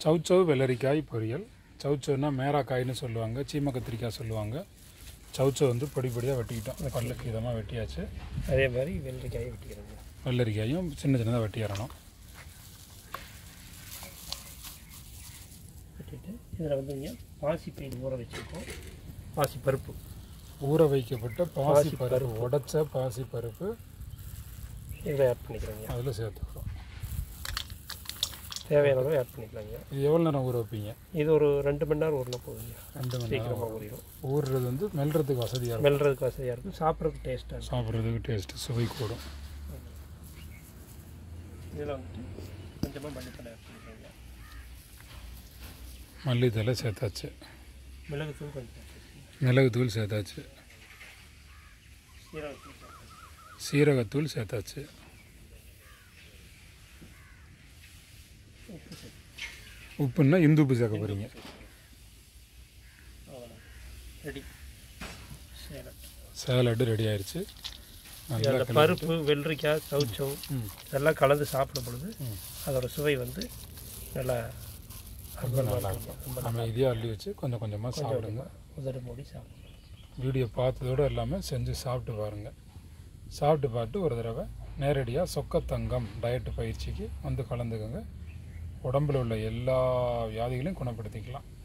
சவுச்சவு வெள்ளரிக்காய் பொரியல் சவுச்சவுனா மேராக்காய்னு சொல்லுவாங்க சீம கத்திரிக்காய் சொல்லுவாங்க சவுச்சவு வந்து பொடி பொடியாக வெட்டிக்கிட்டோம் பல்லுக்கு இதமாக வெட்டியாச்சு அதே மாதிரி வெள்ளரிக்காயை வெட்டிக்கிறோங்க வெள்ளரிக்காயும் சின்ன சின்னதாக வெட்டிடணும் வெட்டிட்டு இதில் வந்து இங்கே பாசி பயிர் ஊற வச்சுருக்கோம் பாசி பருப்பு ஊற வைக்கப்பட்ட பாசி பாசி பருப்பு பருப்பு. உடைச்ச பாசி பருப்பு இதில் ஆட் பண்ணிக்கிறோங்க அதில் சேர்த்துக்கிறோம் தேவையான அளவு ஆட் பண்ணிக்கலாங்க இது எவ்வளோ நேரம் ஊற வைப்பீங்க இது ஒரு ரெண்டு மணி நேரம் ஊறினா போதுங்க ரெண்டு மணி நேரம் சீக்கிரமாக ஊறிடும் ஊறுறது வந்து மெல்றதுக்கு வசதியாக இருக்கும் மெல்றதுக்கு வசதியாக இருக்கும் சாப்பிட்றதுக்கு டேஸ்ட்டாக இருக்கும் சாப்பிட்றதுக்கு டேஸ்ட்டு சுவை கூடும் இதில் வந்துட்டு கொஞ்சமாக மல்லித்தலை ஆட் பண்ணிக்கலாங்க மல்லித்தலை சேர்த்தாச்சு மிளகுத்தூள் கொஞ்சம் ஆட் பண்ணிக்கோங்க. மிளகுத்தூள் சேர்த்தாச்சு சீரகத்தூள் சேர்த்துக்கோங்க. சீரகத்தூள் சேர்த்தாச்சு உப்பு சேர்த்து உப்புன்னா இந்துப்பு சேர்க்க போகிறீங்க அவ்வளோதான் ரெடி சேலம் சேலடு ரெடி ஆயிடுச்சு நல்லா அந்த கிளறி- பருப்பு வெள்ளரிக்காய் சவுச்சம் ம் இதெல்லாம் கலந்து சாப்பிடும் பொழுது ம். அதோட சுவை வந்து நல்லா ரொம்ப நல்லா இருக்கும் நம்ம இதையே அள்ளி வச்சு கொஞ்சம் கொஞ்சமாக சாப்பிடுங்க உதடு மூடி சாப்பிடும் வீடியோ பார்த்ததோடு எல்லாமே செஞ்சு சாப்பிட்டு பாருங்கள் சாப்பிட்டு பார்த்து ஒரு தடவை நேரடியாக சொக்கத்தங்கம் டயட்டு பயிற்சிக்கு வந்து கலந்துக்கோங்க உடம்புல உள்ள எல்லா வியாதிகளையும் குணப்படுத்திக்கலாம்